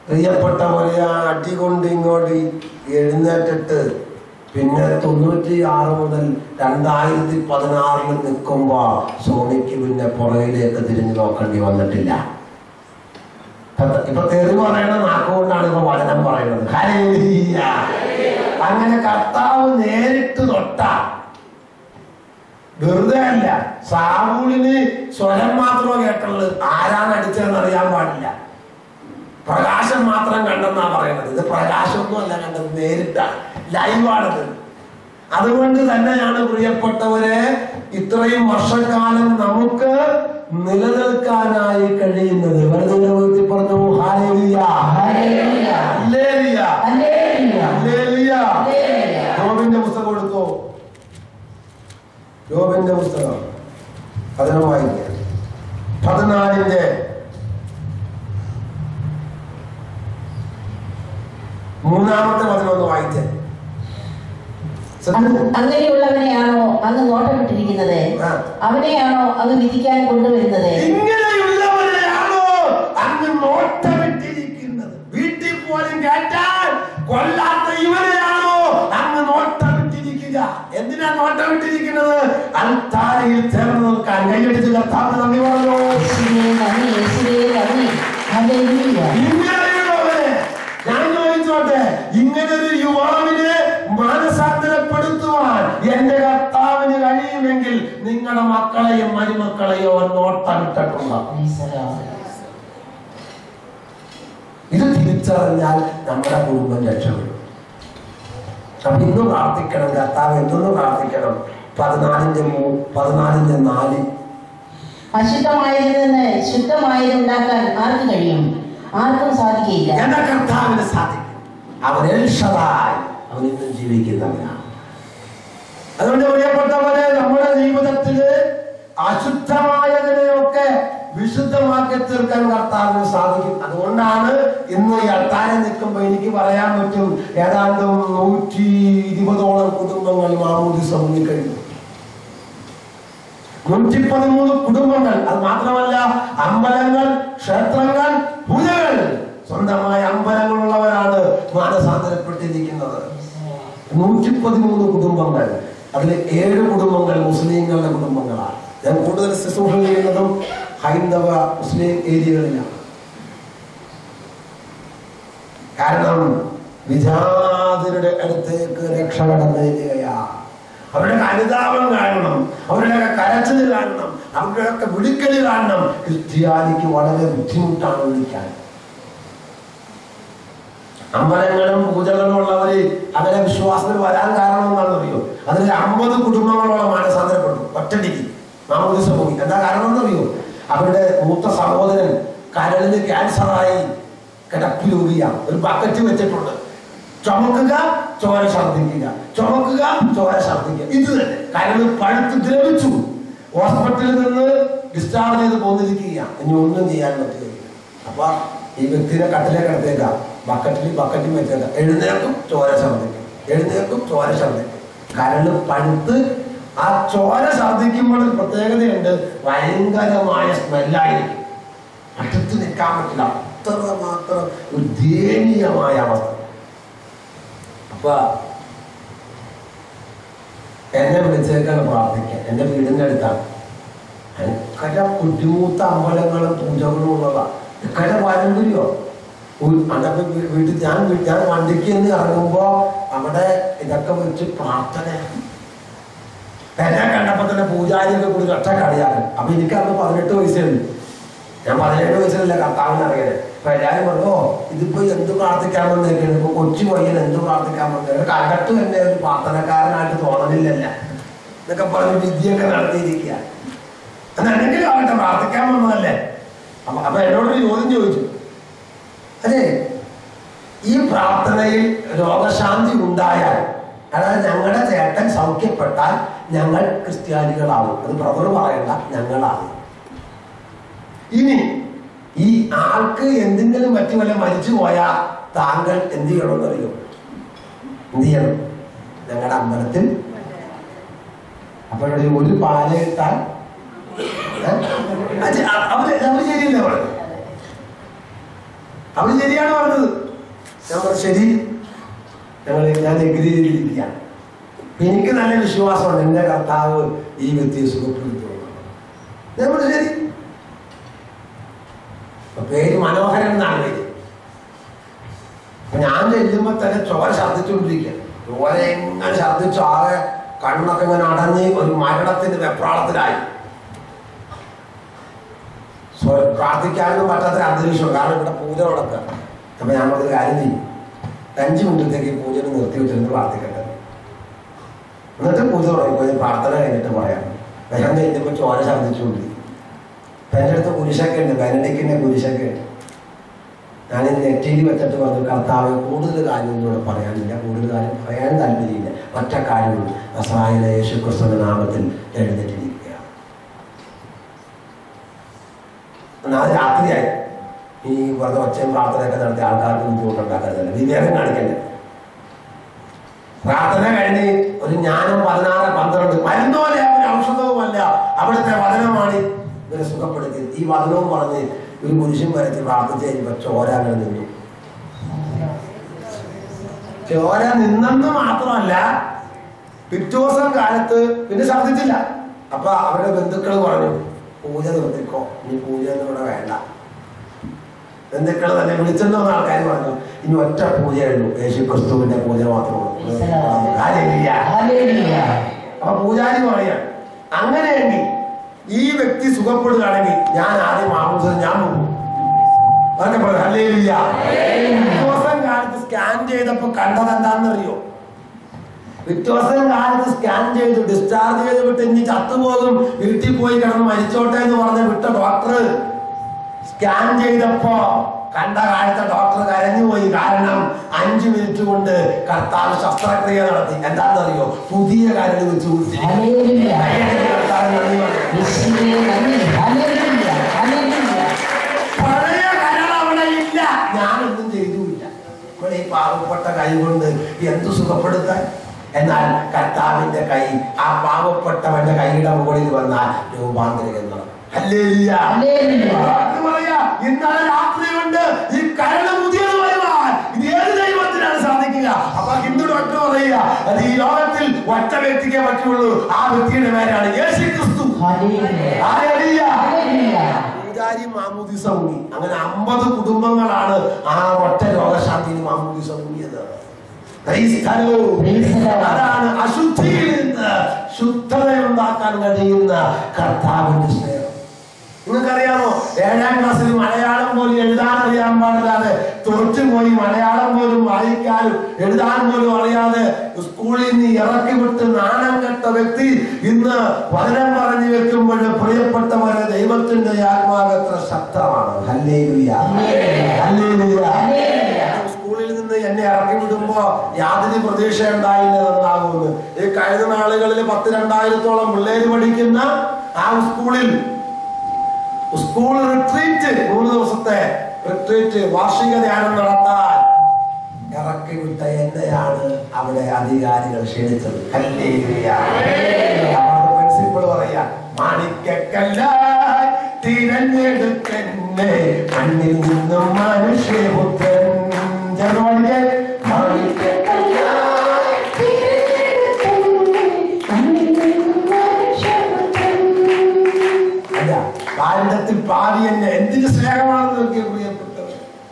പ്രിയപ്പെട്ടവരെ ആ അടി കൊണ്ട് ഇങ്ങോട്ട് എഴുന്നേറ്റിട്ട് പിന്നെ തൊണ്ണൂറ്റി ആറ് മുതൽ രണ്ടായിരത്തി പതിനാറിൽ നിൽക്കുമ്പോ സോണിക്ക് പിന്നെ പുറകിലേക്ക് തിരിഞ്ഞു നോക്കേണ്ടി വന്നിട്ടില്ല ഇപ്പൊ- ഇപ്പൊ തെറി പറയണ നാക്കുകൊണ്ടാണ് ഇപ്പൊ വചനം പറയുന്നത് ഹല്ലേലൂയ. അങ്ങനെ കർത്താവ് നേരിട്ട് തൊട്ട വെറുതെ അല്ല സാവൂളിന് സ്വരം മാത്രമേ കേട്ടുള്ളൂ ആരാണ് അടിച്ചതെന്ന് അറിയാൻ പാടില്ല പ്രകാശം മാത്രം കണ്ടെന്നാ പറയുന്നത് ഇത് പ്രകാശമൊന്നും അല്ല കണ്ടത് നേരിട്ടാണ് ലൈവാണത് അതുകൊണ്ട് തന്നെയാണ് പ്രിയപ്പെട്ടവരെ ഇത്രയും വർഷക്കാലം നമുക്ക് നിലനിൽക്കാനായി കഴിയുന്നത് വെറുതെ വീഴ്ത്തി പറഞ്ഞു ഹാലേലിയ ഹല്ലേലൂയ. ഹല്ലേലിയ ഹല്ലേലൂയ. ഹല്ലേലിയ ഹല്ലേലൂയ. യോബിന്റെ പുസ്തകം എടുത്തോ യോബിന്റെ പുസ്തകം അതിനെ വായിക്കുക പതിനാലിന്റെ മൂന്നാമത്തെ പതിനൊന്ന് വായിച്ചേ അങ്ങ് അങ്ങനെയുള്ളവനെയാണോ അങ്ങ് നോട്ടമിട്ടിരിക്കുന്നത് ആ. അവനെയാണോ അങ്ങ് വിധിക്കാൻ കൊണ്ടുവരുന്നത് ഇങ്ങനെയുള്ളവരെയാണോ അങ്ങ് നോട്ടമിട്ടിരിക്കുന്നത് വീട്ടിൽ പോലും കേട്ടാൽ കൊല്ലാത്ത ഇവരെയാണോ അങ്ങ് നോട്ടമിട്ടിരിക്കുക എന്തിനാ നോട്ടമിട്ടിരിക്കുന്നത് അൽത്താരയിൽ ചേർന്ന് നിൽക്കാൻ കൈയടിച്ച് കർത്താവ് നന്ദി പറഞ്ഞു യേശുവേ നന്ദി, യേശുവേ നന്ദി. ഹല്ലേലൂയ. ഇങ്ങനെയുള്ളവരെ ഞാൻ ചോദിച്ചോട്ടെ ഇങ്ങനൊരു യുവാവിനെ മാനസാന്തരപ്പെടുത്തുവാൻ എന്റെ കർത്താവിന് കഴിയുമെങ്കിൽ നിങ്ങളുടെ മക്കളെയും മരുമക്കളെയോ അവൻ നോട്ടമിട്ടിട്ടുണ്ടോ Praise the Lord. ഇത് തിരിച്ചറിഞ്ഞാൽ നമ്മുടെ കുടുംബം രക്ഷപ്പെടും അപ്പൊ ഇന്ന് പ്രാർത്ഥിക്കണം കർത്താവ് എന്തൊന്ന് പ്രാർത്ഥിക്കണം പതിനാലിന്റെ മൂ പതിനാലിന്റെ നാല് അശുദ്ധമായതിൽ നിന്ന് ശുദ്ധമായത് ഉണ്ടാക്കാൻ ആർക്ക് കഴിയും ആർക്കും സാധിക്കില്ല എന്ന കർത്താവിന് സാധിക്കും അവൻ എൽഷദായി അവൻ ഇന്നും ജീവിക്കുന്നവനാണ് അതുകൊണ്ട് പ്രിയപ്പെട്ടവരെ നമ്മുടെ ജീവിതത്തില് അശുദ്ധമായതിനെയൊക്കെ വിശുദ്ധമാക്കി തീർക്കാൻ കർത്താവിന് സാധിക്കും അതുകൊണ്ടാണ് ഇന്ന് ഈ അട്ടാരം നിൽക്കുമ്പോ എനിക്ക് പറയാൻ പറ്റും ഏതാണ്ട് നൂറ്റി ഇരുപതോളം കുടുംബങ്ങൾ മാമൂദിസ മുന്നിക്കഴിഞ്ഞു നൂറ്റി പതിമൂന്ന് കുടുംബങ്ങൾ അത് മാത്രമല്ല അമ്പലങ്ങൾ ക്ഷേത്രങ്ങൾ പൂജകൾ സ്വന്തമായ അമ്പലങ്ങളുള്ളവരാണ് മാനസാന്തരപ്പെട്ടിരിക്കുന്നത് നൂറ്റി പതിമൂന്ന് കുടുംബങ്ങൾ അതിൽ ഏഴ് കുടുംബങ്ങൾ മുസ്ലിങ്ങളുടെ കുടുംബങ്ങളാണ് ഞാൻ കൂടുതൽ ശുശ്രൂഷ ചെയ്യുന്നതും ഹൈന്ദവ മുസ്ലിം ഏരിയകളിലാണ് കാരണം വിജാതിരുടെ അടുത്തേക്ക് രക്ഷ കടന്നിരിക്കുകയാ അവരുടെ അനുതാപം കാണണം അവരുടെ കരച്ചിൽ കാണണം അവരുടെയൊക്കെ വിളിക്കല് കാണണം ക്രിസ്ത്യാനിക്ക് വളരെ ബുദ്ധിമുട്ടാണ് വിളിക്കാൻ അമ്പലങ്ങളും പൂജകളും ഉള്ളവര് അങ്ങനെ വിശ്വാസത്തിൽ വരാൻ കാരണം എന്താണെന്ന് അറിയോ അതിൽ അമ്പത് കുടുംബങ്ങളോളം മാനസാന്തരപ്പെട്ടു ഒറ്റടിക്ക് മാമോദിസ പോയി എന്താ കാരണം എന്നറിയോ അവരുടെ മൂത്ത സഹോദരൻ കരളിന് ക്യാൻസറായി കിടപ്പിലൂറിയ ഒരു ബക്കറ്റ് വെച്ചിട്ടുണ്ട് ചുമക്കുക ചോര ഛർദ്ദിക്കുക ചുമക്കുക ചോര ഛർദ്ദിക്കുക ഇത് തന്നെ കരൾ പഴുത്ത് ദ്രവിച്ചു ഹോസ്പിറ്റലിൽ നിന്ന് ഡിസ്ചാർജ് ചെയ്ത് പോന്നിരിക്കുക ഇനി ഒന്നും ചെയ്യാൻ പറ്റുകയില്ല അപ്പൊ ഈ വ്യക്തിനെ കട്ടിലേക്ക് എടുത്തേക്കാം ബക്കറ്റിൽ ബക്കറ്റിൽ വെച്ചേക്കാം എഴുന്നേക്കും ചോര ഛർദ്ദിക്കും എഴുന്നേക്കും ചോര ഛർദ്ദിക്കും കരള് പഴുത്ത് ആ ചോര ഛർദ്ദിക്കുമ്പോൾ ഒരു പ്രത്യേകതയുണ്ട് ഭയങ്കരമായ സ്മെല്ലായിരിക്കും അടുത്ത് നിൽക്കാൻ പറ്റില്ല അത്രമാത്രം ഒരു ദയനീയമായ അവസ്ഥ അപ്പൊ എന്നെ വിളിച്ചേക്കാണ് പ്രാർത്ഥിക്കാൻ എന്റെ വീടിന്റെ അടുത്താണ് എനിക്കല്ല ബുദ്ധിമുത്ത അമ്പലങ്ങളും പൂജകളും ഉള്ളതാ എനിക്കല്ല പാരമ്പര്യോ അതൊക്കെ വീട്ടിൽ ഞാൻ വീ- ഞാൻ വണ്ടിക്ക് എന്ന് ഇറങ്ങുമ്പോ അവിടെ ഇതൊക്കെ വെച്ച് പ്രാർത്ഥന എന്നെ കണ്ടപ്പോ തന്നെ പൂജാരിയൊക്കെ കൂടി ഒറ്റ കളിയാക്കും അപ്പൊ എനിക്ക് അന്ന് പതിനെട്ട് വയസ്സുണ്ട് ഞാൻ പതിനേഴ് വയസ്സിലല്ല കർത്താവിനെ അറിയണേ അപ്പൊ എല്ലാരും പറഞ്ഞു "ഓ, ഇതിപ്പോ എന്ത് പ്രാർത്ഥിക്കാൻ വന്നേക്കാണ് ഇപ്പൊ കൊച്ചു പയ്യൻ എന്ത് പ്രാർത്ഥിക്കാൻ വന്നേക്കാണ് കണ്ടിട്ട് തന്നെ ഒരു പ്രാർത്ഥനക്കാരനായിട്ട് തോന്നലില്ലല്ല എന്നൊക്കെ പറഞ്ഞ് വിദ്യയൊക്കെ നടത്തിയിരിക്കുക എന്നെങ്കിലും ആവട്ടെ പ്രാർത്ഥിക്കാൻ വന്നതല്ലേ അപ്പൊ അപ്പൊ എന്നോടൊരു ചോദ്യം ചോദിച്ചു അതെ ഈ പ്രാർത്ഥനയിൽ രോഗശാന്തി ഉണ്ടായാൽ അതായത് ഞങ്ങളുടെ ചേട്ടൻ സൗഖ്യപ്പെട്ടാൽ ഞങ്ങൾ ക്രിസ്ത്യാനികളാവും അത് ബ്രദർ പറയണ്ട ഞങ്ങളാവും ഇനി ഈ ആൾക്ക് എന്തെങ്കിലും പറ്റി വല്ല മരിച്ചു പോയാൽ താങ്കൾ എന്ത് ചെയ്യണമെന്ന് അറിയോ എന്ത് ചെയ്യണം ഞങ്ങളുടെ അമ്പലത്തിൽ അപ്പോഴൊരു ഒരു പാല ഇട്ടാൽ ഏ? അത് അവര് അവര് ശരിയല്ലേ പറഞ്ഞു അവര് ശരിയാണ് പറഞ്ഞത് ഞാൻ പറഞ്ഞു ശരി ഞങ്ങൾ ഞാൻ എഗ്രി ചെയ്തിരിക്കുകയാണ് എനിക്ക് നല്ല വിശ്വാസമുണ്ട് എൻ്റെ കർത്താവ് ഈ വ്യക്തിയെ സുഖപ്പെടുത്തുന്നു ഞാൻ പറഞ്ഞു ശരി അപ്പൊ പേര് മനോഹരൻ എന്നാണ് പേര് അപ്പൊ ഞാൻ ചെല്ലുമ്പോ തന്നെ ചോര ഛർദ്ദിച്ചുകൊണ്ടിരിക്കുക ചോര എങ്ങനെ ഛർദ്ദിച്ചു ആകെ കണ്ണൊക്കെ ഇങ്ങനെ അടഞ്ഞ് ഒരു മരണത്തിന്റെ വെപ്രാളത്തിലായി സ്വ- പ്രാർത്ഥിക്കാനൊന്നും പറ്റാത്തൊരു അന്തരീക്ഷം കാരണം ഇവിടെ പൂജ നടക്കുക അപ്പൊ ഞാൻ ഒരു കാര്യം ചെയ്യും അഞ്ച് മിനിറ്റത്തേക്ക് ഈ പൂജ നിർത്തി വെച്ചിട്ട് പ്രാർത്ഥിക്കട്ടെ എന്നിട്ട് പൂജ തുടങ്ങി ഞാൻ പ്രാർത്ഥന കഴിഞ്ഞിട്ട് പറയാം ഞാൻ കഴിഞ്ഞപ്പോ ചോര ഛർദ്ദിച്ചുകൊണ്ടിരിക്കും അപ്പൊ എൻ്റെ അടുത്ത് കുരിശൊക്കെ ഉണ്ട് ബെനഡിക്കിന്റെ കുരിശൊക്കെ ഉണ്ട് ഞാൻ നെറ്റിയിൽ വെച്ചിട്ട് പറഞ്ഞു കർത്താവ് കൂടുതൽ കാര്യമൊന്നും ഇവിടെ പറയാനില്ല കൂടുതൽ കാര്യം പറയാൻ താല്പര്യമില്ല ഒറ്റ കാര്യമുള്ളൂ അസഹായന യേശു ക്രിസ്തുവിന്റെ നാമത്തിൽ എഴുന്നേറ്റിരിക്കുക എന്നാൽ രാത്രിയായി ഈ വെറുതെ ഒച്ചയും പ്രാർത്ഥനയൊക്കെ നടത്തി ആൾക്കാർക്ക് ബുദ്ധിമുട്ടുണ്ടാക്കരുതല്ല വിവേകം കാണിക്കണ്ടേ പ്രാർത്ഥന കഴിഞ്ഞ് ഒരു ജ്ഞാനം പതിനാറ് പന്ത്രണ്ട് മരുന്നോലെ ഒരു ഔഷധവുമല്ല അവിടുത്തെ വചനമാണ് ഇവരെ സുഖപ്പെടുത്തി ഈ വചനവും പറഞ്ഞ് ഒരു കുരിശും വരച്ച് പ്രാർത്ഥിച്ച് കഴിഞ്ഞപ്പോ ചോര അങ്ങനെ നിന്നു ചോര നിന്നെന്ന് മാത്രമല്ല പിറ്റേ ദിവസം കാലത്ത് പിന്നെ ഛർദ്ദിച്ചില്ല അപ്പൊ അവരുടെ ബന്ധുക്കൾ പറഞ്ഞു പൂജ നിർത്തിക്കോ ഇനി പൂജ ഒന്നും ഇവിടെ വേണ്ട ബന്ധുക്കൾ തന്നെ വിളിച്ചെന്ന് വന്ന ആൾക്കാർ പറഞ്ഞു ഇനി ഒറ്റ പൂജയുള്ളൂ യേശു ക്രിസ്തുവിന്റെ പൂജ മാത്രമേ ഉള്ളൂ കാര്യമില്ല ഹല്ലേലൂയ. അപ്പൊ പൂജാരി പറയാ അങ്ങനെയെങ്കിൽ ഈ വ്യക്തി സുഖപ്പെടുകയാണെങ്കിൽ ഞാൻ ആദ്യം മാമൂസം ഞാൻ പോകും അതൊക്കെ പറഞ്ഞു ഹല്ലേലൂയ ദിവസം കാലത്ത് സ്കാൻ ചെയ്തപ്പോ കണ്ടത് എന്താണെന്നറിയോ വ്യത്യാസം കാലത്ത് സ്കാൻ ചെയ്തു ഡിസ്ചാർജ് ചെയ്ത് വിട്ട് ഇനി ചത്തുപോകും വീട്ടിൽ പോയി കിടന്ന് മരിച്ചോട്ടെ എന്ന് പറഞ്ഞ് വിട്ട ഡോക്ടർ സ്കാൻ ചെയ്തപ്പോ കണ്ട കാലത്തെ ഡോക്ടർ കരഞ്ഞുപോയി കാരണം അഞ്ചു മിനിറ്റ് കൊണ്ട് കർത്താവ് ശസ്ത്രക്രിയ നടത്തി എന്താണെന്നറിയോ പുതിയ കരട് വെച്ച് കൊടുത്തിരിക്കുന്നു. ഹല്ലേലൂയ. കയ്യടിച്ച് കർത്താവിന് നന്ദി പറഞ്ഞു. യേശുവേ നന്ദി. ഹല്ലേലൂയ. ഹല്ലേലൂയ. പഴയ കരൾ അവിടെ ഇല്ല ഞാനൊന്നും ചെയ്തുമില്ല ഇവിടെ ഈ പാവപ്പെട്ട കൈ കൊണ്ട് എന്ത് സുഖപ്പെടുത്താൻ എന്നാൽ കർത്താവിന്റെ കൈ ആ പാവപ്പെട്ടവന്റെ കൈയുടെ മുകളിൽ വന്നാൽ രൂപാന്തരം നടക്കും ഹല്ലേലൂയ. ഹല്ലേലൂയ. അത് പറയാ ഇന്നലെ രാത്രി കൊണ്ട് ഈ കരട് പുതിയത് വരുവാൻ ഇത് ഏത് ദൈവത്തിനാണ് സാധിക്കുക അപ്പൊ ഹിന്ദു ഡോക്ടർ പറയുക അത് ഈ ലോകത്തിൽ ഒറ്റ വ്യക്തിക്കേ പറ്റുള്ളൂ ആ വ്യക്തിയുടെ പേരാണ് യേശു ക്രിസ്തു ഹല്ലേലൂയ. ഹല്ലേലൂയ. ഹല്ലേലൂയ. പൂജാരി മാമൂദിസ മുങ്ങി അങ്ങനെ അമ്പത് കുടുംബങ്ങളാണ് ആ ഒറ്റ രോഗശാന്തിയിൽ മാമൂദിസ മുങ്ങിയത് Praise the Lord. Praise the Lord. അതാണ് അശുദ്ധിയിൽ നിന്ന് ശുദ്ധതയുണ്ടാക്കാൻ കഴിയുന്ന കർത്താവിന്റെ സ്നേഹം നിങ്ങൾക്കറിയാമോ ഏഴാം ക്ലാസ്സിൽ മലയാളം പോലും എഴുതാൻ അറിയാൻ പാടില്ലാതെ തോറ്റുപോയി മലയാളം പോലും വായിക്കാനും എഴുതാൻ പോലും അറിയാതെ സ്കൂളിൽ നിന്ന് ഇറക്കി വിട്ട് നാണം കെട്ട വ്യക്തി ഇന്ന് വചനം പറഞ്ഞു വെക്കുമ്പോൾ പ്രിയപ്പെട്ടവരെ ദൈവത്തിന്റെ ആത്മാവ് എത്ര ശക്തമാണ് ഹല്ലേലൂയ. ഹല്ലേലൂയ. ഹല്ലേലൂയ. സ്കൂളിൽ നിന്ന് എന്നെ ഇറക്കി വിടുമ്പോ യാതൊരു പ്രതീക്ഷ ഉണ്ടായില്ല നന്നാകുമെന്ന് ഈ കഴിഞ്ഞ നാളുകളിൽ പത്ത് രണ്ടായിരത്തോളം പിള്ളേര് പഠിക്കുന്ന ആ സ്കൂളിൽ സ്കൂൾ റിട്രീറ്റ് മൂന്ന് ദിവസത്തെ റിട്രീറ്റ് വാർഷിക ധ്യാനം നടത്താൻ ഇറക്കി വിട്ട എന്നെയാണ് അവിടെ അധികാരികൾ ക്ഷണിച്ചത് പ്രിൻസിപ്പൾ പറയാ മാണിക്കല്ലായി തിരഞ്ഞെടുക്കന്നെ മണ്ണിൽ നിന്നും മനുഷ്യപുത്രൻ ചെറുപടിക്ക് മാണിക്കല്ലായി അല്ല ഭാരതത്തിൽ പാതി എന്നെ എന്തിന് സ്നേഹമാണെന്ന് നോക്കിയ പ്രിയപ്പെട്ടവർ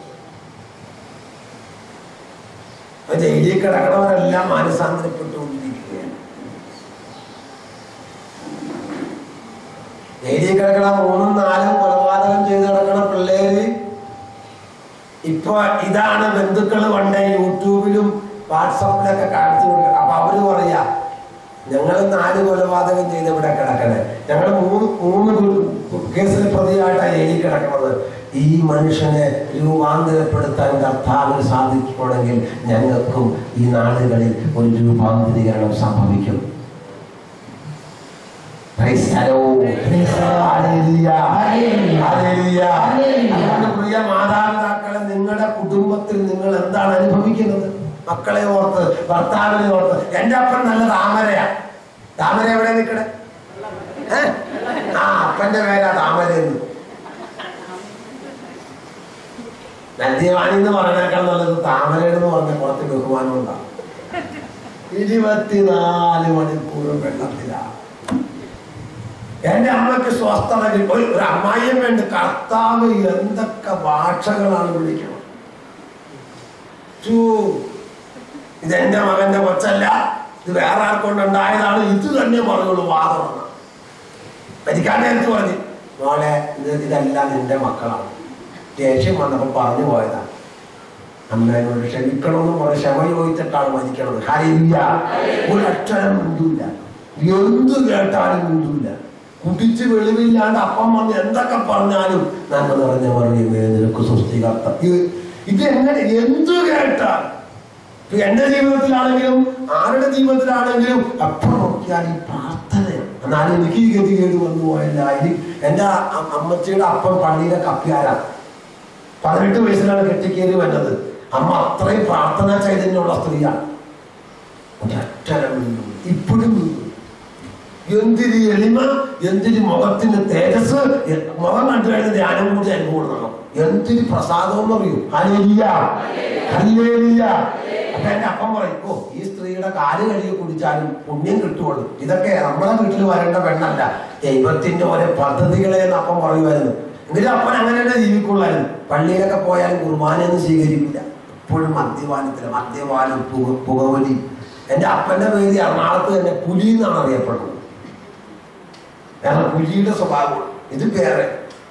അപ്പൊ ജയിലിൽ കിടക്കണവരെല്ലാം മാനസാന്തരപ്പെട്ടുകൊണ്ടിരിക്കുകയാണ് ജയിലിൽ കിടക്കണ മൂന്നും നാലും കൊലപാതകം ചെയ്ത് കിടക്കണ പിള്ളേര് ഇപ്പൊ ഇതാണ് ബന്ധുക്കൾ പണ്ട് യൂട്യൂബിലും വാട്സപ്പിലൊക്കെ കാണിച്ചു കൊടുക്കുക അപ്പൊ അവര് പറയാ ഞങ്ങൾ നാല് കൊലപാതകം ചെയ്ത് ഇവിടെ കിടക്കണേ ഞങ്ങൾ മൂന്ന് മൂന്ന് കു- കേസിൽ പ്രതിയായിട്ടാണ് ജയിലിൽ കിടക്കുന്നത് ഈ മനുഷ്യനെ രൂപാന്തരപ്പെടുത്താൻ കർത്താവിന് സാധിക്കുവാണെങ്കിൽ ഞങ്ങൾക്കും ഈ നാടുകളിൽ ഒരു രൂപാന്തരീകരണം സംഭവിക്കും Praise the Lord. Praise the Lord. Hallelujah. Hallelujah. Hallelujah. Hallelujah. അതുകൊണ്ട് പ്രിയ മാതാപിതാക്കളെ നിങ്ങളുടെ കുടുംബത്തിൽ നിങ്ങൾ എന്താണ് അനുഭവിക്കുന്നത് മക്കളെ ഓർത്ത് ഭർത്താവിനെ ഓർത്ത് എന്റെ അപ്പൻ നല്ല താമരയാ താമര എവിടെ നിൽക്കണേ ഏ? ആ അപ്പന്റെ പേരാ താമര എന്ന് നദ്യവാണി എന്ന് പറഞ്ഞേക്കാൾ നല്ലത് താമരയുടെ എന്ന് പറഞ്ഞ കുറച്ച് ബഹുമാനം ഉണ്ടാവും ഇരുപത്തിനാല് മണിക്കൂറും വെള്ളത്തിലാണ് എന്റെ അമ്മയ്ക്ക് സ്വസ്ഥത കിട്ടും ഒരു ഒരു അമ്മായിയും വേണ്ട കർത്താവ് എന്തൊക്കെ ഭാഷകളാണ് വിളിക്കുന്നത് ചൂ, ഇതെന്റെ മകന്റെ കൊച്ചല്ല ഇത് വേറെ ആർക്കൊണ്ടുണ്ടായതാണ് ഇത് തന്നെ പറഞ്ഞോളൂ വാദമാണ് പരിക്കാണ്ട് എടുത്ത് പറഞ്ഞു മോളെ ഇത് ഇതെല്ലാം നിന്റെ മക്കളാണ് ദേഷ്യം വന്നപ്പോൾ പറഞ്ഞു പോയതാണ് അമ്മേനോട് ക്ഷമിക്കണമെന്ന് പറഞ്ഞ ക്ഷമ ചോദിച്ചിട്ടാണ് മരിക്കണത് ഹരില്ല ഒരു അക്ഷരം മിണ്ടൂല എന്ത് കേട്ടാലും മിണ്ടൂല കുടിച്ച് വെളിവില്ലാണ്ട് അപ്പം വന്ന് എന്തൊക്കെ പറഞ്ഞാലും നന്മ നിറഞ്ഞ പറയുമേ നിനക്ക് സ്വസ്തികർത്ത ഇത് എങ്ങനെ എന്തു കേട്ടാൽ ഇപ്പൊ എന്റെ ജീവിതത്തിലാണെങ്കിലും ആരുടെ ജീവിതത്തിലാണെങ്കിലും എപ്പോൾ നോക്കിയാൽ ഈ പ്രാർത്ഥനയാണ് എന്നാലും എനിക്ക് ഈ ഗതികേട് വന്നു പോയല്ല ഇനി എന്റെ അ- അമ്മച്ചിയുടെ അപ്പം പള്ളിയിലെ കപ്പിയാരാണ് പതിനെട്ട് വയസ്സിലാണ് കെട്ടിക്കേറി വന്നത് അമ്മ അത്രയും പ്രാർത്ഥനാ ചൈതന്യമുള്ള സ്ത്രീയാണ് ഒരക്ഷരം മിണ്ടും. ഇപ്പോഴും മിണ്ടും. എന്തിരി എളിമ എന്തിരി മുഖത്തിന്റെ തേജസ് എ- മുഖം കണ്ടു കഴിഞ്ഞ ധ്യാനം കൂടി അനുഭവം എന്തിരി പ്രസാദം എന്ന് പറയൂ ഹല്ലേലൂയ ഹല്ലേലൂയ അപ്പൊ എന്റെ അപ്പം പറയും ഓ ഈ സ്ത്രീയുടെ കാല് കഴുകി കുടിച്ചാലും പുണ്യം കിട്ടുള്ളൂ ഇതൊക്കെ നമ്മളെ വീട്ടിൽ വരേണ്ട പെണ്ണല്ല ദൈവത്തിന്റെ ഓരോ പദ്ധതികളെ എന്ന് അപ്പം പറയുമായിരുന്നു എങ്കിലും അപ്പൻ അങ്ങനെ തന്നെ ജീവിക്കുള്ളായിരുന്നു പള്ളിയിലൊക്കെ പോയാലും കുർബാനയൊന്നും സ്വീകരിക്കില്ല എപ്പോഴും മദ്യപാനത്തില് മദ്യപാനം പുക പുകവലി എന്റെ അപ്പന്റെ പേര് എറണാകുളത്ത് തന്നെ പുലി എന്നാണ് അറിയപ്പെടുന്നത് കാരണം പുലിയുടെ സ്വഭാവം ഇത് വേറെ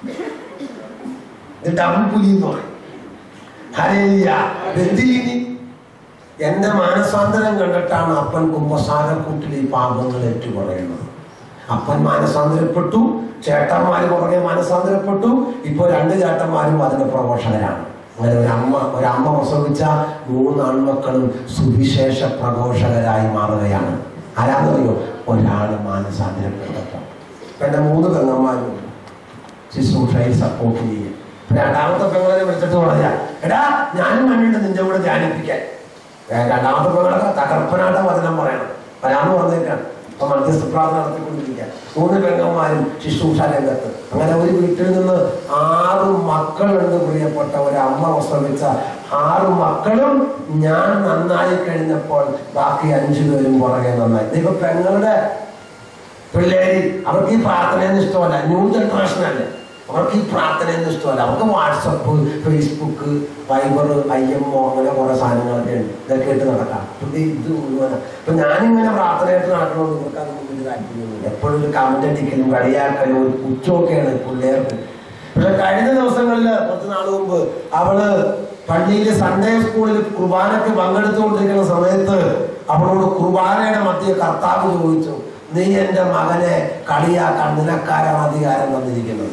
ഇത് ഡബിൾ പുലി എന്ന് പറയും ഹരേലിയ ബന്ധിയിനി എന്റെ മാനസാന്തരം കണ്ടിട്ടാണ് അപ്പൻ കുംഭസാരക്കൂട്ടിൽ ഈ പാപങ്ങൾ ഏറ്റു പറയുന്നത് അപ്പൻ മാനസാന്തരപ്പെട്ടു ചേട്ടന്മാര് പുറകെ മാനസാന്തരപ്പെട്ടു ഇപ്പൊ രണ്ട് ചേട്ടന്മാരും അതിന്റെ പ്രഘോഷകരാണ് അങ്ങനെ ഒരു അമ്മ ഒരു അമ്മ പ്രസവിച്ച മൂന്ന് ആൺമക്കളും സുവിശേഷ പ്രഘോഷകരായി മാറുകയാണ് ആരാന്നറിയോ ഒരാൾ മാനസാന്തരപ്പെട്ടപ്പോൾ ഇപ്പൊ എന്റെ മൂന്ന് പെങ്ങന്മാരും ശുശ്രൂഷയിൽ സപ്പോർട്ട് ചെയ്യും രണ്ടാമത്തെ പെങ്ങളെ വിളിച്ചിട്ട് പറയാ എടാ ഞാനും വേണ്ടിയിട്ട് നിന്റെ കൂടെ ധ്യാനിപ്പിക്കാൻ ഏ, രണ്ടാമത്തെ പെങ്ങളൊക്കെ തകർപ്പനായിട്ട് വചനം പറയണം വരാന്ന് പറഞ്ഞേക്കാണ് അപ്പൊ മധ്യസ്ഥ പ്രാർത്ഥന നടത്തിക്കൊണ്ടിരിക്കുക മൂന്ന് പെങ്ങന്മാരും ശുശ്രൂഷ രംഗത്ത് അങ്ങനെ ഒരു വീട്ടിൽ നിന്ന് ആറ് മക്കളുണ്ട് പ്രിയപ്പെട്ട ഒരു അമ്മ പ്രസവിച്ച ആറ് മക്കളും ഞാൻ നന്നായി കഴിഞ്ഞപ്പോൾ ബാക്കി അഞ്ചു പേരും പുറകെ നന്നായി ഇതിപ്പോ പെങ്ങളുടെ പിള്ളേര് അവർക്ക് ഈ പ്രാർത്ഥനയൊന്നും ഇഷ്ടമല്ല ന്യൂ ജനറേഷൻ അല്ലേ അവർക്ക് ഈ പ്രാർത്ഥനയൊന്നും ഇഷ്ടമല്ല അവർക്ക് WhatsApp Facebook Viber I M O അങ്ങനെ കുറെ സാധനങ്ങളൊക്കെ ഉണ്ട് ഇതൊക്കെ ഇട്ട് നടക്കാം ഇത് ഇത് മുഴുവൻ ഇപ്പൊ ഞാനിങ്ങനെ പ്രാർത്ഥനയായിട്ട് നടക്കണമെന്ന് ഇവർക്ക് അതൊന്നും വലിയ താല്പര്യമൊന്നുമില്ല എപ്പോഴും ഒരു കമന്റ് അടിക്കലും കളിയാക്കലും ഒരു പുച്ഛമൊക്കെയാണ് പിള്ളേർക്ക് പക്ഷെ കഴിഞ്ഞ ദിവസങ്ങളിൽ കുറച്ച് നാൾ മുമ്പ് അവള് പള്ളിയിലെ സൺഡേ സ്കൂളിൽ കുർബാനയ്ക്ക് പങ്കെടുത്തുകൊണ്ടിരിക്കുന്ന സമയത്ത് അവളോട് കുർബാനയുടെ മധ്യ കർത്താവ് ചോദിച്ചു നീ എന്റെ മകനെ കളിയാക്കാൻ നിനക്കാരാണ് അധികാരം തന്നിരിക്കുന്നത്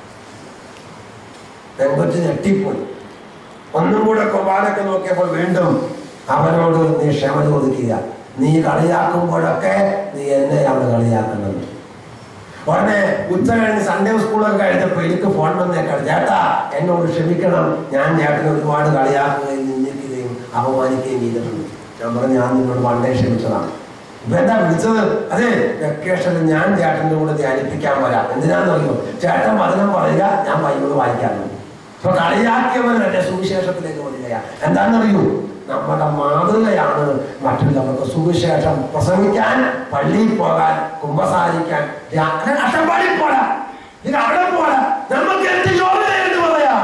പെങ്കൊച്ച് ഞെട്ടിപ്പോയി ഒന്നും കൂടെ കുർബാനൊക്കെ നോക്കിയപ്പോൾ വീണ്ടും അവനോട് നീ ക്ഷമ ചോദിക്കുക നീ കളിയാക്കുമ്പോഴൊക്കെ നീ എന്നെയാണ് കളിയാക്കുന്നത് ഉടനെ ഉച്ച കഴിഞ്ഞ് സൺഡേ സ്കൂളൊക്കെ കഴിഞ്ഞപ്പോൾ എനിക്ക് ഫോൺ വന്നേക്കാണ് ചേട്ടാ എന്നോട് ക്ഷമിക്കണം ഞാൻ ചേട്ടനെ ഒരുപാട് കളിയാക്കുകയും നിന്ദിക്കുകയും അപമാനിക്കുകയും ചെയ്തിട്ടുണ്ട് ഞാൻ പറഞ്ഞു ഞാൻ നിന്നോട് പണ്ടേ ക്ഷമിച്ചതാണ് ഇപ്പൊ എന്താ വിളിച്ചത് അതെ വെക്കേഷനിൽ ഞാൻ ചേട്ടന്റെ കൂടെ ധ്യാനിപ്പിക്കാൻ വരാം എന്തിനാണെന്നറിയോ ചേട്ടൻ വചനം പറയുക ഞാൻ ബൈബിൾ വായിക്കാറുണ്ട് ഇപ്പൊ കളിയാക്കിയവരല്ലേ സുവിശേഷത്തിലേക്ക് വരികയാ എന്താണെന്നറിയൂ നമ്മുടെ മാതൃകയാണ് മറ്റുള്ളവർക്ക് സുവിശേഷം പ്രസംഗിക്കാൻ പള്ളിയിൽ പോകാൻ കുമ്പസാരിക്കാൻ ധ്യാ- അങ്ങനെ അട്ടപ്പാടി പോടാ ഇത് അവിടെ പോടാ നമുക്ക് എന്ത് യോഗ്യത എന്ന് പറയാ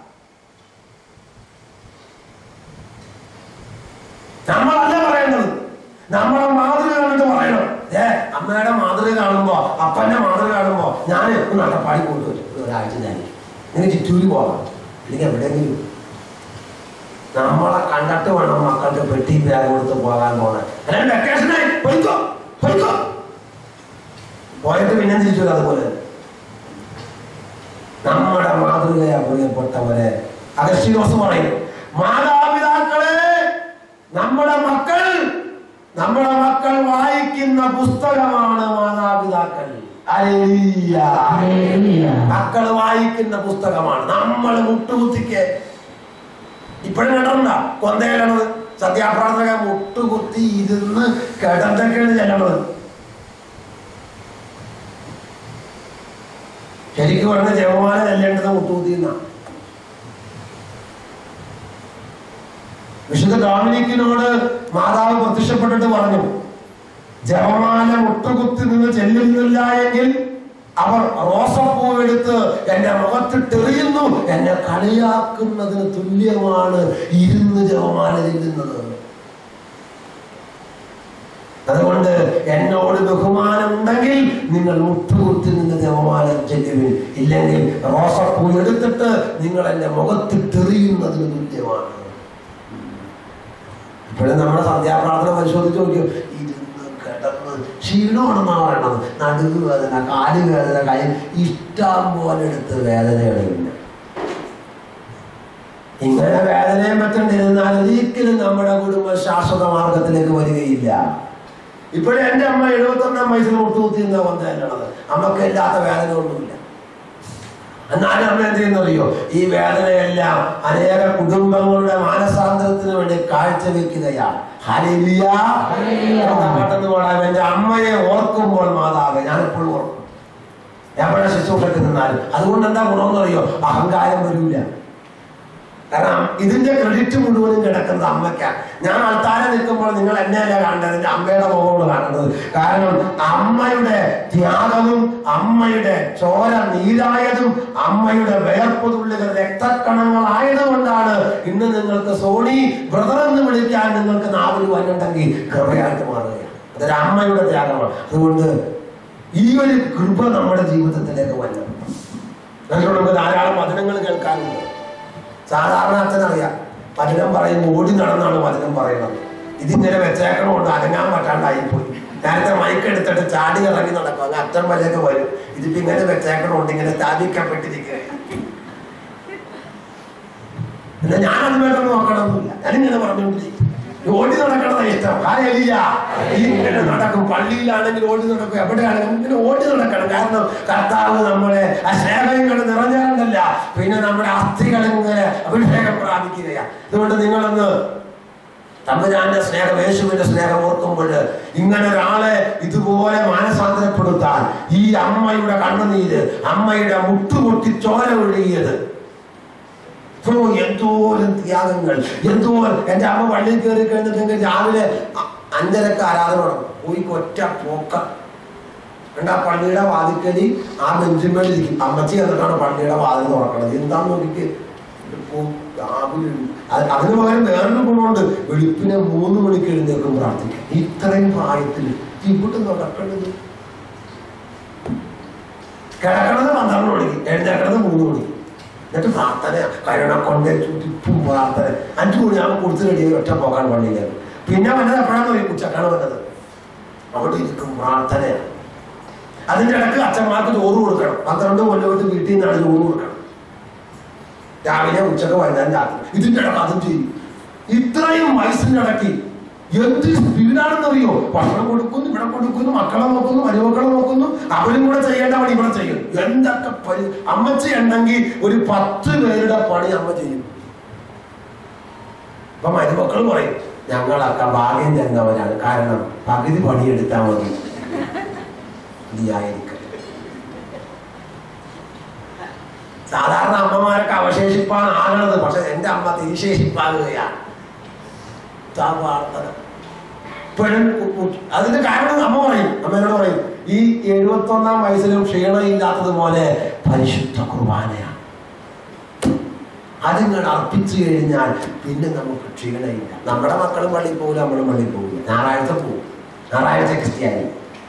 നമ്മളല്ല പറയുന്നത് നമ്മളെ മാതൃക കണ്ടിട്ട് പറയണം ഏ അമ്മയുടെ മാതൃക കാണുമ്പോ അപ്പന്റെ മാതൃക കാണുമ്പോ ഞാൻ ഒന്ന് അട്ടപ്പാടി കൊണ്ടുവരും ഒരാഴ്ച ഞാൻ നിങ്ങൾ ചുറ്റൂരി പോകാം അല്ലെങ്കിൽ എവിടെയെങ്കിലും നമ്മളെ കണ്ടിട്ട് വേണം മക്കൾക്ക് പെട്ടി ബാഗ് കൊടുത്ത് പോകാൻ പോകാൻ അല്ലെങ്കിൽ വെക്കേഷനായി പോയിക്കോ പോയിക്കോ പോയിട്ട് പിന്നെ തിരിച്ചു വരും അതുപോലെ നമ്മുടെ മാതൃകയാ പ്രിയപ്പെട്ടവരെ അഗസ്റ്റിനോസ് പറയും മാതാപിതാക്കളെ നമ്മുടെ മക്കൾ നമ്മുടെ മക്കൾ വായിക്കുന്ന പുസ്തകമാണ് മാതാപിതാക്കൾ ഹല്ലേലൂയ. ഹല്ലേലൂയ. മക്കൾ വായിക്കുന്ന പുസ്തകമാണ് നമ്മൾ മുട്ടുകുത്തിക്ക് ഇപ്പോഴും കേട്ടിട്ടുണ്ട കൊന്തയിലണത് സത്യാപ്രാർത്ഥന മുട്ടുകുത്തി ഇരുന്ന് കിടന്നൊക്കെയാണ് ചെല്ലണത് ശരിക്കും പറഞ്ഞ ജപമാല ചെല്ലേണ്ടത് മുട്ടുകുത്തി എന്നാ വിശുദ്ധ ഡോമിനിക്കിനോട് മാതാവ് പ്രത്യക്ഷപ്പെട്ടിട്ട് പറഞ്ഞു ജപമാല മുട്ടുകുത്തി നിന്ന് ചെല്ലുന്നില്ല എങ്കിൽ അവർ റോസപ്പൂ എടുത്ത് എന്റെ മുഖത്തിട്ടെറിയുന്നു എന്നെ കളിയാക്കുന്നതിന് തുല്യമാണ് ഇരുന്ന് ജപമാല ചെല്ലുന്നത് അതുകൊണ്ട് എന്നോട് ബഹുമാനമുണ്ടെങ്കിൽ നിങ്ങൾ മുട്ടുകുത്തി നിന്ന് ജപമാല ചെല്ലുവിൻ ഇല്ലെങ്കിൽ റോസപ്പൂ എടുത്തിട്ട് നിങ്ങൾ എന്റെ മുഖത്തിട്ടെറിയുന്നതിന് തുല്യമാണ് ഇപ്പോഴും നമ്മുടെ സന്ധ്യാപ്രാർത്ഥന പരിശോധിച്ച് നോക്കിയോ ഇരുന്ന് കിടന്ന് ക്ഷീണമാണെന്നാ പറയണത് നടുവ് വേദന കാല് വേദന കൈ ഇഷ്ടം പോലെ എടുത്ത് വേദനയാണ് പിന്നെ ഇങ്ങനെ വേദനയും പറ്റണ്ടിരുന്നാൽ ഒരിക്കലും നമ്മുടെ കുടുംബം ശാശ്വത മാർഗത്തിലേക്ക് വരികയില്ല ഇപ്പോഴും എൻ്റെ അമ്മ എഴുപത്തൊന്നാം വയസ്സിൽ മുട്ടുകുത്തി എന്നാ വന്നതല്ലത് അമ്മക്ക് ഇല്ലാത്ത വേദന ഒന്നുമില്ല എന്നാലും അമ്മ എന്ത് ചെയ്യുന്നറിയോ ഈ വേദനയെല്ലാം അനേക കുടുംബങ്ങളുടെ മാനസാന്തരത്തിന് വേണ്ടി കാഴ്ചവെക്കുകയാണ് ഹല്ലേലൂയ. ഹല്ലേലൂയ. പെട്ടെന്ന് പാടാം എന്റെ അമ്മയെ ഓർക്കുമ്പോൾ മാതാവ് ഞാനെപ്പോഴും ഓർക്കും എപ്പോഴാ ശിശുക്കളൊക്കെ നിന്നാലും അതുകൊണ്ട് എന്താ ഗുണമെന്ന് അറിയോ അഹങ്കാരം വരില്ല കാരണം ഇതിന്റെ ക്രെഡിറ്റ് മുഴുവനും കിടക്കുന്നത് അമ്മയ്ക്കാണ് ഞാൻ ആൾക്കാരെ നിൽക്കുമ്പോൾ നിങ്ങൾ എന്നെയല്ല കാണേണ്ടത് എന്റെ അമ്മയുടെ മുഖമാണ് കാണേണ്ടത് കാരണം അമ്മയുടെ ത്യാഗവും അമ്മയുടെ ചോര നീരായതും അമ്മയുടെ വേർപ്പ് തുള്ളികൾ രക്തക്കണങ്ങളായതുകൊണ്ടാണ് ഇന്ന് നിങ്ങൾക്ക് സോണി ബ്രദർ എന്ന് വിളിക്കാൻ നിങ്ങൾക്ക് നാവിൽ വന്നിട്ടുണ്ടെങ്കിൽ കൃപയായിട്ട് മാറുകയാണ് അതൊരു അമ്മയുടെ ത്യാഗമാണ് അതുകൊണ്ട് ഈ ഒരു കൃപ നമ്മുടെ ജീവിതത്തിലേക്ക് വരണം അതിലൂടെ നമുക്ക് ധാരാളം വചനങ്ങൾ കേൾക്കാനുണ്ട് സാധാരണ അച്ഛനറിയാം വചനം പറയുമ്പോൾ ഓടി നടന്നാണ് വചനം പറയുന്നത് ഇതിങ്ങനെ വെച്ചേക്കണമുണ്ട് അനങ്ങാൻ പറ്റാണ്ടായിപ്പോയി നേരത്തെ മൈക്ക് എടുത്തിട്ട് ചാടി ഇറങ്ങി നടക്കും അങ്ങ് അച്ഛൻ വരെയൊക്കെ വരും ഇതിപ്പോ ഇങ്ങനെ വെച്ചേക്കണമുണ്ട് ഇങ്ങനെ സ്ഥാപിക്കപ്പെട്ടിരിക്കുകയാണ് എന്നാ ഞാൻ അതുമായിട്ടൊന്നും നോക്കണമെന്നില്ല ഞാനിങ്ങനെ പറഞ്ഞുകൊണ്ടിരിക്കും ഈ ഓടി നടക്കണതാ ഇഷ്ടം കാര്യമില്ല ഇങ്ങനെ നടക്കും പള്ളിയിലാണെങ്കിൽ ഓടി നടക്കും എവിടെയാണെങ്കിലും ഇങ്ങനെ ഓടി നടക്കണം കാരണം കർത്താവ് നമ്മളെ ആ സ്നേഹങ്ങൾ നിറഞ്ഞാലല്ല പിന്നെ നമ്മുടെ അസ്ഥികൾ ഇങ്ങനെ അഭിഷേകം പ്രാപിക്കുകയാണ് അതുകൊണ്ട് നിങ്ങളൊന്ന് തമ്പുരാന്റെ സ്നേഹം യേശുവിന്റെ സ്നേഹം ഓർക്കുമ്പോൾ ഇങ്ങനെ ഒരാളെ ഇതുപോലെ മാനസാന്തരപ്പെടുത്താൻ ഈ അമ്മയുടെ കണ്ണുനീര് അമ്മയുടെ മുട്ടുപൊട്ടി ചോര ഒഴുകിയത് ഓ, എന്തോരം ത്യാഗങ്ങൾ എന്തോരം എന്റെ അമ്മ പള്ളിയിൽ കയറി കഴിഞ്ഞിട്ടുണ്ടെങ്കിൽ രാവിലെ അ- അഞ്ചരക്ക് ആരാധന തുടങ്ങും പോയി ഒറ്റ പോക്ക എന്നിട്ട് ആ പള്ളിയുടെ വാതിക്കലി ആ ബെഞ്ചിന്മേലിരിക്കും അമ്മച്ചി എന്നിട്ടാണ് പള്ളിയുടെ വാതിൽ തുറക്കണത് എന്താന്ന് നോക്കിക്ക് ഇപ്പോ രാവിലെ എഴുന്നേ- അത് അതിന് പകരം വേറൊരു ഗുണമുണ്ട് വെളുപ്പിനെ മൂന്ന് മണിക്ക് എഴുന്നേൽക്കും പ്രാർത്ഥിക്കും ഇത്രയും പ്രായത്തിൽ ഇവിടെ നടക്കേണ്ടത് കിടക്കണത് പന്ത്രണ്ട് മണിക്ക് എഴുന്നേക്കണത് മൂന്ന് മണിക്ക് എന്നിട്ട് പ്രാർത്ഥന കരുണ കൊണ്ട് ചുറ്റിപ്പും പ്രാർത്ഥന അഞ്ചു മണിയാകുമ്പോൾ കൊടുത്തു റെഡി ഒറ്റ പോകാൻ പള്ളിയിലേക്ക് പിന്നെ വന്നത് എപ്പോഴാന്ന് പറയും ഉച്ചക്കാണ് വന്നത് അവിടെ ഇരിക്കും പ്രാർത്ഥനയാണ് അതിന്റെ ഇടയ്ക്ക് അച്ഛന്മാർക്ക് ചോറ് കൊടുക്കണം പന്ത്രണ്ട് കൊല്ലമായിട്ട് വീട്ടിൽ നിന്നാണ് ചോറ് കൊടുക്കണം രാവിലെ ഉച്ചക്ക് വൈകുന്നേരം രാത്രി ഇതിന്റെ ഇടയ്ക്ക് അതും ചെയ്യും ഇത്രയും വയസ്സിന്റെ ഇടയ്ക്ക് എന്ത് സ്പീഡാണെന്നറിയോ ഭക്ഷണം കൊടുക്കുന്നു ഇവിടെ കൊടുക്കുന്നു മക്കളെ നോക്കുന്നു മരുമക്കളെ നോക്കുന്നു അവരും കൂടെ ചെയ്യേണ്ട പണി ഇവിടെ ചെയ്യും എന്തൊക്കെ പരി അമ്മച്ചി ഉണ്ടെങ്കിൽ ഒരു പത്ത് പേരുടെ പണി അമ്മ ചെയ്യും അപ്പൊ മരുമക്കൾ പറയും ഞങ്ങളൊക്കെ ഭാഗ്യം ചെന്നവരാണ് കാരണം പകുതി പണിയെടുത്താൽ മതി മതിയായിരിക്കും സാധാരണ അമ്മമാരൊക്കെ അവശേഷിപ്പാണ് ആകണത് പക്ഷെ എന്റെ അമ്മ തിരിശേഷിപ്പാകുകയാണ് ഇതാ പ്രാർത്ഥന ഇപ്പോഴും ഉ- ഉ- അതിന്റെ കാരണം അമ്മ പറയും അമ്മയോട് പറയും ഈ എഴുപത്തി ഒന്നാം വയസ്സിലും ക്ഷീണമില്ലാത്തതുപോലെ പരിശുദ്ധ കുർബാനയാണ് അതിങ്ങനെ അർപ്പിച്ചു കഴിഞ്ഞാൽ പിന്നെ നമുക്ക് ക്ഷീണമില്ല നമ്മുടെ മക്കളും പള്ളിയിൽ പോകില്ല നമ്മളും പള്ളിയിൽ പോകില്ല ഞായറാഴ്ച പോകും ഞായറാഴ്ച ക്രിസ്ത്യാനി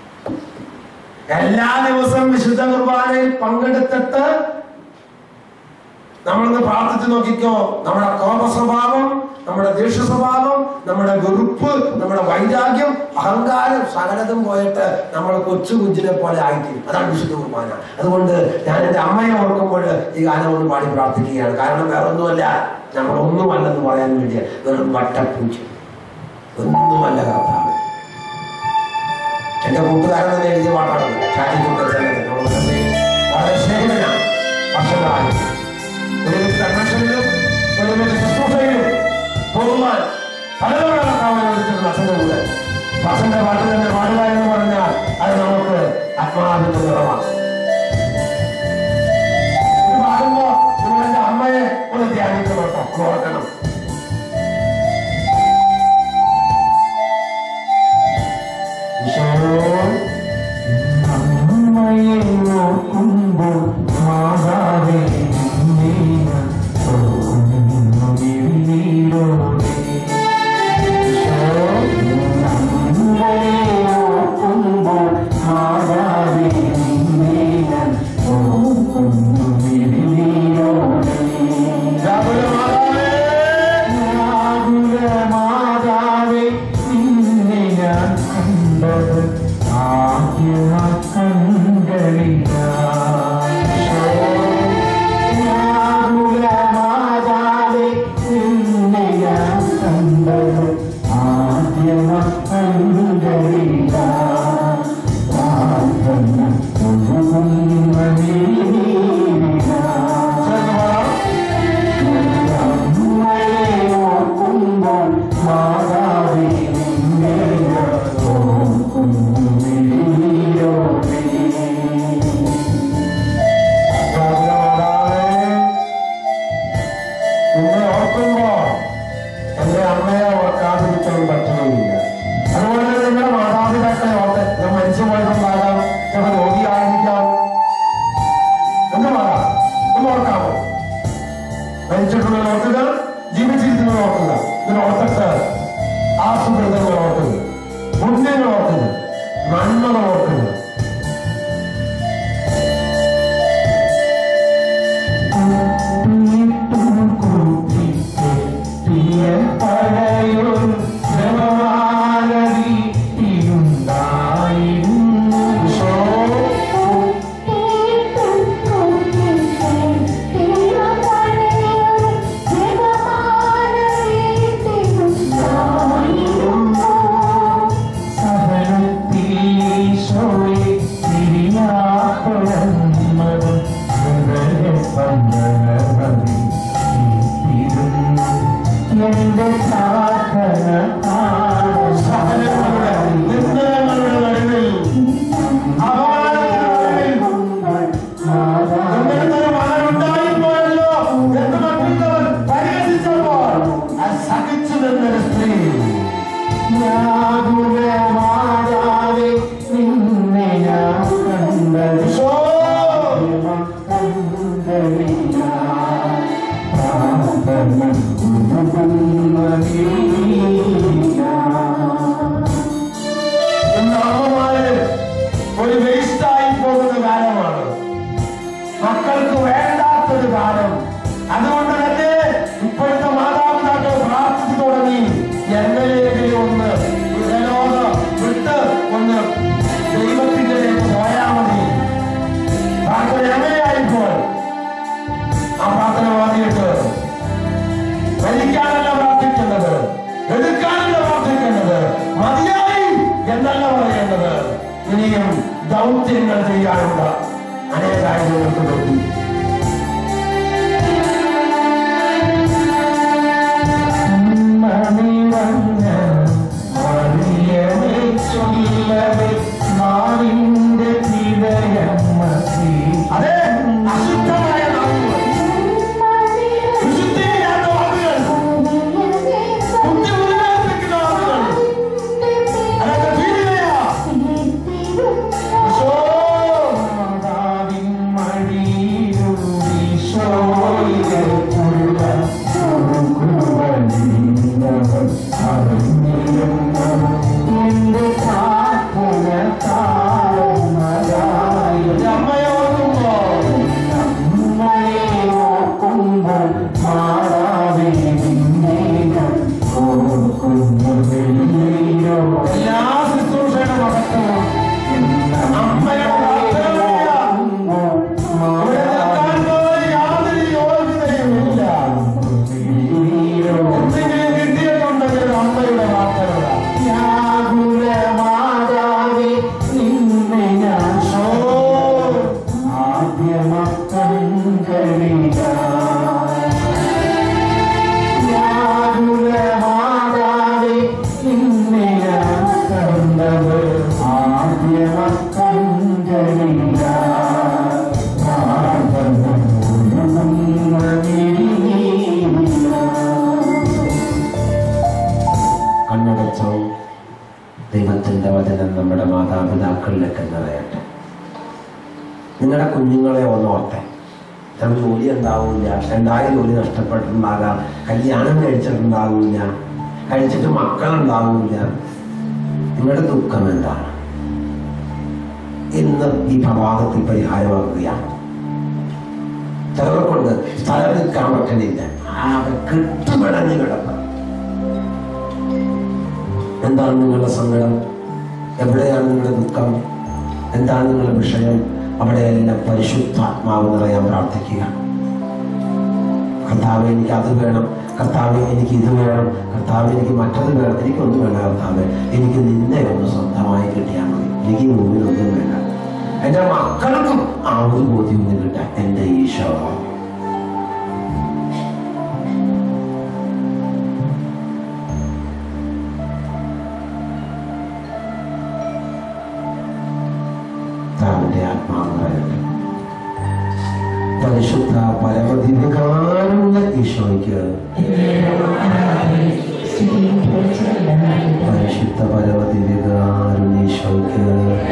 എല്ലാ ദിവസവും വിശുദ്ധ കുർബാനയിൽ പങ്കെടുത്തിട്ട് നമ്മളൊന്ന് പ്രാർത്ഥിച്ചു നോക്കിക്കോ നമ്മുടെ കോപ സ്വഭാവം നമ്മുടെ ദേഷ്യ സ്വഭാവം നമ്മുടെ വെറുപ്പ് നമ്മുടെ വൈരാഗ്യം അഹങ്കാരം സകലതും പോയിട്ട് നമ്മൾ കൊച്ചു കുഞ്ചിനെ പോലെ ആയിത്തീരും അതാണ് വിശുദ്ധ കുർബാന അതുകൊണ്ട് ഞാൻ എൻ്റെ അമ്മയെ ഓർക്കുമ്പോൾ ഈ ഗാനം ഒന്ന് പാടി പ്രാർത്ഥിക്കുകയാണ് കാരണം വേറെ ഒന്നുമല്ല നമ്മൾ ഒന്നുമല്ലെന്ന് പറയാൻ വേണ്ടിയ വെറും വട്ടപ്പൂച്ച ഒന്നുമല്ല കർത്താവ് എന്റെ കൂട്ടുകാരൻ തന്നെ എഴുതിയ പാട്ടാണത് ഷാജിക്കുട്ടൻ ചെല്ലത്ത്. നമ്മുടെ തന്നെ വളരെ സ്നേഹിതനാണ് വർഷങ്ങളായി ഒരുമിച്ച് കൺവെൻഷനിലും ഒരുമിച്ച് ശുശ്രൂഷയിലും പോകുവാൻ പലതവണ കർത്താവിനെ വിളിച്ചിട്ടുണ്ട് അച്ഛൻ്റെ കൂടെ അപ്പൊ അച്ഛൻ്റെ പാട്ട് തന്നെ പാടുക എന്ന് പറഞ്ഞാൽ അത് നമുക്ക് ആത്മാവിന്റെ നിറമാണ് ഇത് പാടുമ്പോ നിങ്ങൾ എന്റെ അമ്മയെ ഒന്ന് ധ്യാനിക്കണം കേട്ടോ ഒന്ന് ഓർക്കണം എന്നെ ഓർക്കുമ്പോൾ എന്റെ അമ്മയെ ഓർക്കാതിരിക്കാൻ പറ്റുന്നില്ല അതുപോലെ തന്നെ നിങ്ങളുടെ മാതാപിതാക്കളെ ഓർത്ത് ഞാൻ മരിച്ചു പോയിട്ടുണ്ടാകാം ഞാൻ രോഗിയായിരിക്കാം എന്ന് പറ ഒന്ന് ഓർക്കാമോ മരിച്ചിട്ടുള്ളത് ഓർക്കുക ജീവിച്ചിരിക്കുന്നത് ഓർക്കുക ഇതിന് ഓർത്തിട്ട് ആസുഹൃതങ്ങൾ ഓർക്കുക പുണ്യങ്ങൾ ഓർക്കുക നന്മകൾ ഓർക്കുക എന്റെ പ്രാർത്ഥന സഹനങ്ങളുടെ നിന്ദനങ്ങളുടെ നടുവിൽ അപമാനങ്ങളുടെ നടുവിൽ നിങ്ങൾക്കൊരു മകനുണ്ടായിപ്പോയല്ലോ എന്ന് മറ്റുള്ളവർ പരിഹസിച്ചപ്പോൾ അത് സഹിച്ചു നിന്നൊരു സ്ത്രീ മാതാവേ നിന്നെ ഞാൻ കണ്ടത് ഈശോ, ഇന്ന് അമ്മമാര് ഒരു വേസ്റ്റായി പോകുന്ന കാലമാണ് മക്കൾക്ക് വേണ്ടാത്തൊരു കാലം അതുകൊണ്ട് തന്നെ ഇപ്പോഴത്തെ മാതാപിതാക്കൾ പ്രാർത്ഥിച്ചു തുടങ്ങി എങ്ങനെയെങ്കിലും ഒന്ന് ഇഹലോകം വിട്ട് ഒന്ന് ദൈവത്തിന്റെ പോയാ മതി പ്രാർത്ഥന എങ്ങനെയായിപ്പോൾ ആ പ്രാർത്ഥന വാദിയിട്ട് മരിക്കാനല്ല പ്രാർത്ഥിക്കേണ്ടത് എടുക്കാനല്ല പ്രാർത്ഥിക്കേണ്ടത് മതിയായി എന്നല്ല പറയേണ്ടത് ഇനിയും ദൗത്യങ്ങൾ ചെയ്യാനുള്ള അനേകാര്യങ്ങൾക്ക് വേണ്ടി മാറിന്റെ ഹൃദയമത്തി അതെ അശുദ്ധമായ നാവുകൾ വിശുദ്ധിയില്ലാത്ത വാക്കുകൾ ബുദ്ധി മുതലായിരിക്കുന്ന വാക്കുകൾ അതൊക്കെ ഭീതിതയാ ഈശോ, മാതാവിൻ മടിയിലുള്ളീശോയിലുള്ള എന്റെ പ്രാർത്ഥന താഴ്ന്നതായി ഒരു അമ്മയെ ഓർക്കുമ്പോൾ അമ്മയെ ഓർക്കുമ്പോൾ മാതാവേ നിന്നെ ഞാൻ ഓർക്കുന്നു വെള്ളിയോ എല്ലാ ശുശ്രൂഷയുടെ മഹത്വവും അമ്മയുടെ പ്രാർത്ഥനയില്ല. അവിടെ നിൽക്കാൻ പോലും യാതൊരു യോഗ്യതയുമില്ല. എന്തെങ്കിലും കിട്ടിയിട്ടുണ്ടെങ്കിൽ അമ്മയുടെ പ്രാർത്ഥനകളാ. മാതാവേ നിന്നെ ഞാൻ ഓ, മാതാവേ നിന്നെ ഞാൻ കണ്ടത് ആദ്യ കണ്ണടച്ചോ ദൈവത്തിന്റെ വചനം നമ്മുടെ മാതാപിതാക്കളിലേക്ക് നിറയട്ടെ നിങ്ങളുടെ കുഞ്ഞുങ്ങളെ ഒന്നോർത്തെ ചില ജോലി ഉണ്ടാവില്ല രണ്ടായ ജോലി നഷ്ടപ്പെട്ടിട്ടുണ്ടാകാം കല്യാണം കഴിച്ചിട്ടുണ്ടാവില്ല കഴിച്ചിട്ട് മക്കളുണ്ടാവില്ല നിങ്ങളുടെ ദുഃഖം എന്താണ് ഇന്ന് ഈ പ്രഭാതത്തിൽ പരിഹാരമാക്കുകയാണ് ചിലരെ കൊണ്ട് സ്ഥലം നിൽക്കാൻ പറ്റണില്ല ആകെ കെട്ടുപിടഞ്ഞു കിടക്കുക എന്താണ് നിങ്ങളുടെ സങ്കടം എവിടെയാണ് നിങ്ങളുടെ ദുഃഖം എന്താണ് നിങ്ങളുടെ വിഷയം അവിടെയെല്ലാം പരിശുദ്ധാത്മാവ് നിറയാൻ പ്രാർത്ഥിക്കുക കർത്താവ് എനിക്ക് അത് വേണം കർത്താവ് എനിക്ക് ഇത് വേണം കർത്താവ് എനിക്ക് മറ്റത് വേണം എനിക്കൊന്നും വേണ്ട കർത്താവ് എനിക്ക് നിന്നെ ഒന്ന് സ്വന്തമായി കിട്ടിയാൽ മതി എനിക്ക് ഈ മുമ്പിലൊന്നും വേണ്ട എൻ്റെ മക്കൾക്കും ആ ഒരു ബോധ്യം ഒന്ന് കിട്ടാൻ എൻ്റെ ഈശോ കർത്താവിന്റെ ആത്മാവ് നിറയട്ടെ പരിശുദ്ധ പരമദിവ്യകാരുണ്യ ഈശോ ഈശോയ്ക്ക് പരിശുദ്ധ പരമദിവ്യകാരുണ്യ ഈശോയ്ക്ക്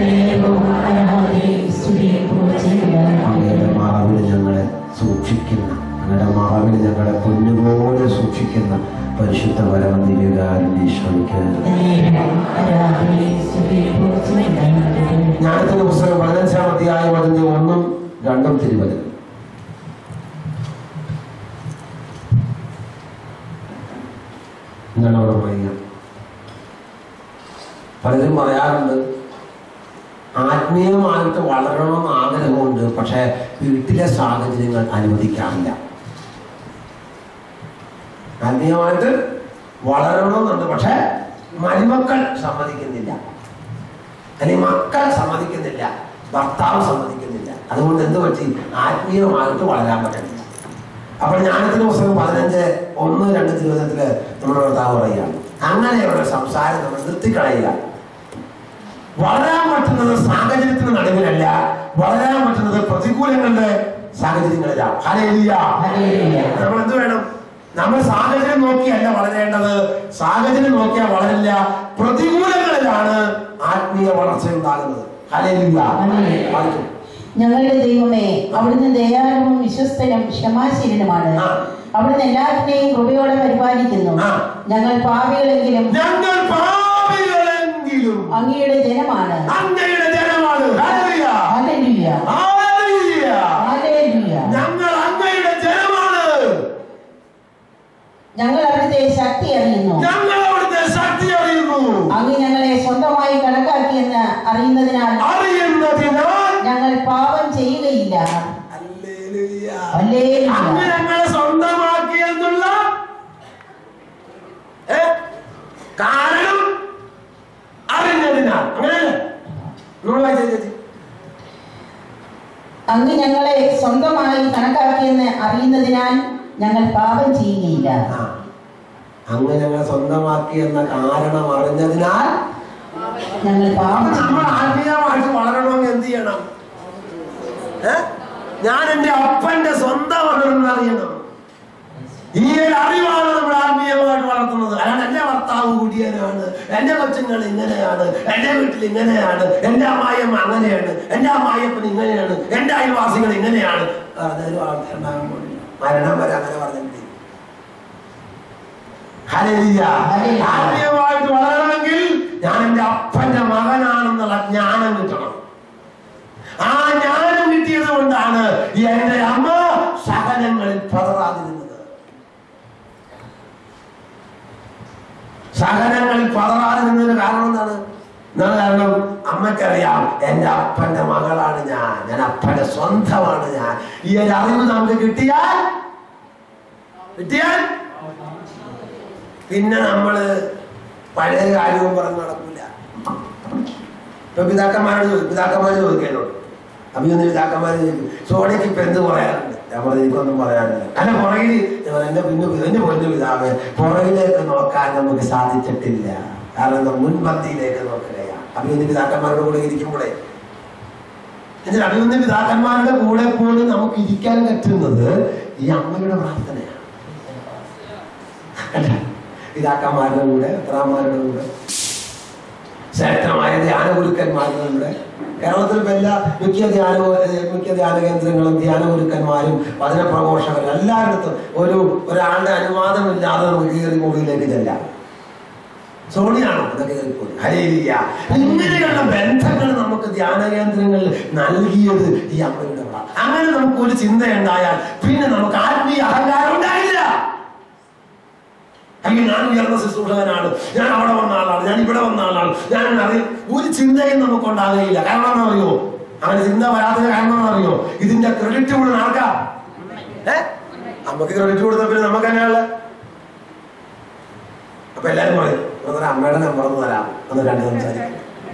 അങ്ങയുടെ മാവിൽ ഞങ്ങളെ സൂക്ഷിക്കുന്ന അങ്ങയുടെ മാവിൽ ഞങ്ങളെ പൊന്നുപോലെ സൂക്ഷിക്കുന്ന പരിശുദ്ധ പരമദിവ്യകാരുണ്യ ഈശോയ്ക്ക് ജ്ഞാനത്തിന്റെ പുസ്തകം പതിനഞ്ചാം അധ്യായം അതിന്റെ ഒന്നും രണ്ടും തിരുവചനം എന്താണ് അവിടെ പറയുക പലരും പറയാറുണ്ട് ആത്മീയമായിട്ട് വളരണമെന്ന് ആഗ്രഹമുണ്ട് പക്ഷെ വീട്ടിലെ സാഹചര്യങ്ങൾ അനുവദിക്കാറില്ല ആത്മീയമായിട്ട് വളരണമെന്നുണ്ട് പക്ഷെ മരുമക്കൾ സമ്മതിക്കുന്നില്ല അല്ലെങ്കിൽ മക്കൾ സമ്മതിക്കുന്നില്ല ഭർത്താവ് സമ്മതിക്കുന്നില്ല അതുകൊണ്ട് എന്ത് പറ്റി ആത്മീയമായിട്ട് വളരാൻ പറ്റണില്ല അപ്പോൾ ജ്ഞാനത്തിന്റെ പുസ്തകം പതിനഞ്ച് ഒന്ന് രണ്ട് ജീവിതത്തില് നമ്മുടെ ഭർത്താവ് പറയുകയാണ് അങ്ങനെയുള്ള സംസാരം നമ്മൾ നിർത്തിക്കളയുക വളരാൻ പറ്റുന്നത് സാഹചര്യത്തിന് നടുവിലല്ല വളരാൻ പറ്റുന്നത് പ്രതികൂലങ്ങളുടെ സാഹചര്യങ്ങളിലാണ് ഹല്ലേലൂയ. നമ്മൾ എന്ത് വേണം നമ്മൾ സാഹചര്യം നോക്കിയല്ല വളരേണ്ടത് സാഹചര്യം നോക്കിയാൽ വളരില്ല പ്രതികൂലങ്ങളിലാണ് ആത്മീയ വളർച്ച ഉണ്ടാകുന്നത് ഹല്ലേലൂയ. ഹല്ലേലൂയ. വായിക്കൂ. ഞങ്ങളുടെ ദൈവമേ അവിടുന്ന് ദയാലുവും വിശ്വസ്തനും ക്ഷമാശീലനുമാണ് ആ. അവിടുന്ന് എല്ലാത്തിനെയും കൃപയോടെ പരിപാലിക്കുന്നു ആ. ഞങ്ങൾ പാപികളെങ്കിലും ഞങ്ങൾ പാപികളെങ്കിലും അങ്ങയുടെ ജനമാണ് അങ്ങയുടെ ജനമാണ് ഹല്ലേലൂയ. ഹല്ലേലൂയ. ഹല്ലേലൂയ. ഹല്ലേലൂയ. ഞങ്ങൾ അങ്ങയുടെ ജനമാണ് ഞങ്ങൾ അവിടുത്തെ ശക്തി അറിയുന്നു ഞങ്ങൾ അവിടുത്തെ ശക്തി അറിയുന്നു അങ്ങ് ഞങ്ങളെ സ്വന്തമായി കണക്കാക്കിയെന്ന് അറിയുന്നതിനാൽ അറിയുന്നതിനാൽ ഞങ്ങൾ പാപം ചെയ്യുകയില്ല ഹല്ലേലൂയ. ഹല്ലേലൂയ. അങ്ങ് ഞങ്ങളെ സ്വന്തമാക്കി എന്നുള്ള ഏ? കാരണം അറിഞ്ഞതിനാൽ അങ്ങനെയല്ലേ നിങ്ങൾ വായിച്ചേ ചേച്ചി അങ്ങ് ഞങ്ങളെ സ്വന്തമായി കണക്കാക്കിയെന്ന് അറിയുന്നതിനാൽ ഞങ്ങൾ പാപം ചെയ്യുകയില്ല ആ. അങ്ങ് ഞങ്ങളെ സ്വന്തമാക്കി എന്ന കാരണം അറിഞ്ഞതിനാൽ ഞങ്ങൾ അപ്പൊ പാപം നമ്മൾ ചെയ്യില്ല. ആത്മീയമായിട്ട് വളരണമെങ്കിൽ എന്ത് ചെയ്യണം ഏ? ഞാൻ എന്റെ അപ്പന്റെ സ്വന്തമാണെന്ന് അറിയണം ഈ ഒരു അറിവാണ് നമ്മൾ ആത്മീയമായിട്ട് വളർത്തുന്നത് അല്ലാണ്ട് എന്റെ ഭർത്താവ് കുടിയനാണ് എന്റെ കൊച്ചുങ്ങൾ ഇങ്ങനെയാണ് എന്റെ വീട്ടിൽ ഇങ്ങനെയാണ് എന്റെ അമ്മായിയമ്മ അങ്ങനെയാണ് എന്റെ അമ്മായിയപ്പൻ ഇങ്ങനെയാണ് എന്റെ അയൽവാസികൾ ഇങ്ങനെയാണ് അതൊരു ആൾക്കാരുണ്ടാകാൻ പാടില്ല മരണം വരെ അങ്ങനെ പറഞ്ഞിട്ട് ഹല്ലേലൂയ. ഹല്ലേലൂയ. ആത്മീയമായിട്ട് വളരണമെങ്കിൽ ഞാൻ എന്റെ അപ്പന്റെ മകനാണെന്നുള്ള ജ്ഞാനം കിട്ടണം ആ ജ്ഞാനം കിട്ടിയത് കൊണ്ടാണ് എന്റെ അമ്മ സഹനങ്ങളിൽ പതറാതിരുന്നത് സഹനങ്ങളിൽ പതറാതിരുന്നതിന് കാരണം എന്താണ് എന്താണ് കാരണം അമ്മയ്ക്കറിയാം എന്റെ അപ്പന്റെ മകളാണ് ഞാൻ ഞാൻ അപ്പന്റെ സ്വന്തമാണ് ഞാൻ ഈ ഒരു അറിവ് നമുക്ക് കിട്ടിയാൽ കിട്ടിയാൽ പിന്നെ നമ്മള് പഴയ കാര്യവും പറഞ്ഞ് നടക്കൂല ഇപ്പൊ പിതാക്കന്മാരോട് ചോദിക്കും പിതാക്കന്മാര് ചോദിക്കാനോട് അഭിയൊന്ന് പിതാക്കന്മാര് ചോദിക്കും സോണിക്ക് ഇപ്പൊ എന്ത് പറയാറുണ്ട് ഞാൻ പറഞ്ഞു എനിക്കൊന്നും പറയാനില്ല അല്ല പുറകിൽ ഞാൻ പറഞ്ഞു, എന്റെ പിന്നെ എന്റെ പൊന്നു പിതാവ് പുറകിലേക്ക് നോക്കാൻ നമുക്ക് സാധിച്ചിട്ടില്ല കാരണം നമ്മൾ മുൻപന്തിയിലേക്ക് നോക്കുകയാണ് അഭിയൊന്ന് പിതാക്കന്മാരുടെ കൂടെ ഇരിക്കുമ്പോഴേ എന്നാൽ അഭിമന്യ പിതാക്കന്മാരുടെ കൂടെ പോലും നമുക്ക് ഇരിക്കാൻ പറ്റുന്നത് ഈ അമ്മയുടെ പ്രാർത്ഥനയാണ് അല്ല, പിതാക്കന്മാരുടെ കൂടെ എത്രാമാരുടെ കൂടെ ശ്രേഷ്ഠമായ ധ്യാന ഗുരുക്കന്മാരുടെ കൂടെ കേരളത്തിൽ ഇപ്പൊ എല്ലാ മിക്ക ധ്യാന മിക്ക ധ്യാന കേന്ദ്രങ്ങളും ധ്യാന ഗുരുക്കന്മാരും വചന പ്രഘോഷകരും എല്ലായിടത്തും ഒരു ഒരാളുടെ അനുവാദമില്ലാതെ നമുക്ക് കയറി മുറിയിലേക്ക് ചെല്ലാം സോണിയാണോ ഇതൊക്കെ കയറിപ്പോയി ഹരേലിയ ഇങ്ങനെയുള്ള ബന്ധങ്ങൾ നമുക്ക് ധ്യാന കേന്ദ്രങ്ങളിൽ നൽകിയത് ഈ അമ്മയുടെ പ്രാ- അങ്ങനെ നമുക്ക് ഒരു ചിന്തയുണ്ടായാൽ പിന്നെ നമുക്ക് ആത്മീയ അഹങ്കാരം ഉണ്ടായില്ല അയ്യോ ഞാൻ ഉയർന്ന ശുശ്രൂഷകനാണ് ഞാൻ അവിടെ വന്ന ആളാണ് ഞാൻ ഇവിടെ വന്ന ആളാണ് ഞാൻ അറിയും ഒരു ചിന്തയും നമുക്ക് ഉണ്ടാകുകയില്ല കാരണം എന്താ അറിയോ അങ്ങനെ ചിന്ത വരാത്തത് കാരണം എന്താ അറിയോ ഇതിന്റെ ക്രെഡിറ്റ് മുഴുവൻ ആർക്കാ ഏ അമ്മക്ക് ക്രെഡിറ്റ് കൊടുത്ത പിന്നെ നമുക്ക് തന്നെയുള്ള അപ്പൊ എല്ലാരും പറയും "ബ്രദറെ, അമ്മയുടെ നമ്പർ ഒന്ന് തരാം ഒന്ന് രണ്ട് സംസാരിക്കാം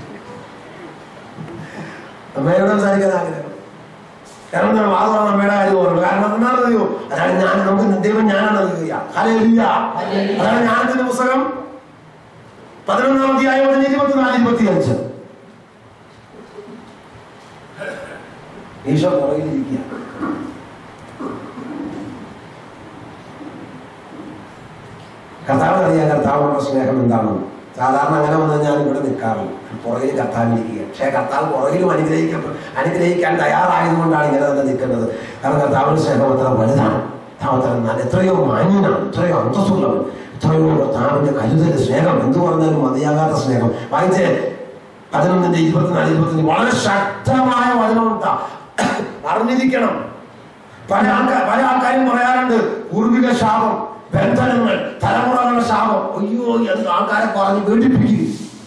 അമ്മയോട് സംസാരിക്കാൻ ആഗ്രഹം കാരണം എന്താണ് വാദം പറഞ്ഞ അമ്മയുടെ കാര്യം ഓർമ്മ കാരണം എന്താണെന്ന് അറിയോ അതാണ് ഞാൻ നമുക്ക് ദൈവം ഞാനാണ് അറിയുക ഹല്ലേലൂയ. അതാണ് ജ്ഞാനത്തിന്റെ പുസ്തകം പതിനൊന്നാം അധ്യായം മുതൽ ഇരുപത്തിനാല് ഇരുപത്തി അഞ്ച് ഈശോ പുറകിലിരിക്കുക കർത്താവിന് അറിയാം കർത്താവിനുള്ള സ്നേഹം എന്താണെന്ന് സാധാരണ അങ്ങനെ വന്നാൽ ഞാൻ ഇവിടെ നിൽക്കാറില്ല പുറകിൽ കർത്താവിനിരിക്കുക പക്ഷേ കർത്താവ് പുറകിലും അനുഗ്രഹിക്ക അനുഗ്രഹിക്കാൻ തയ്യാറായതുകൊണ്ടാണ് ഇങ്ങനെ തന്നെ നിൽക്കുന്നത് കാരണം കർത്താവിന്റെ സ്നേഹം അത്ര വലുതാണ് കർത്താവ് അത്ര നല്ല എത്രയോ മാന്യനാണ് എത്രയോ അന്തസ്സുള്ളവൻ എത്രയോ കർത്താവിന്റെ കരുതൽ സ്നേഹം എന്ത് പറഞ്ഞാലും മതിയാകാത്ത സ്നേഹം വായിച്ചേ പതിനൊന്നിന്റെ ഇരുപത്തിനാല് ഇരുപത്തഞ്ച് വളരെ ശക്തമായ വചനമുണ്ടാ അറിഞ്ഞിരിക്കണം പല ആൾക്കാർ പല ആൾക്കാരും പറയാറുണ്ട് പൂർവിക ശാപം ബന്ധനങ്ങൾ തലമുറകളുടെ ശാപം അയ്യോ അത് ആൾക്കാരെ പറഞ്ഞ് പേടിപ്പിക്കും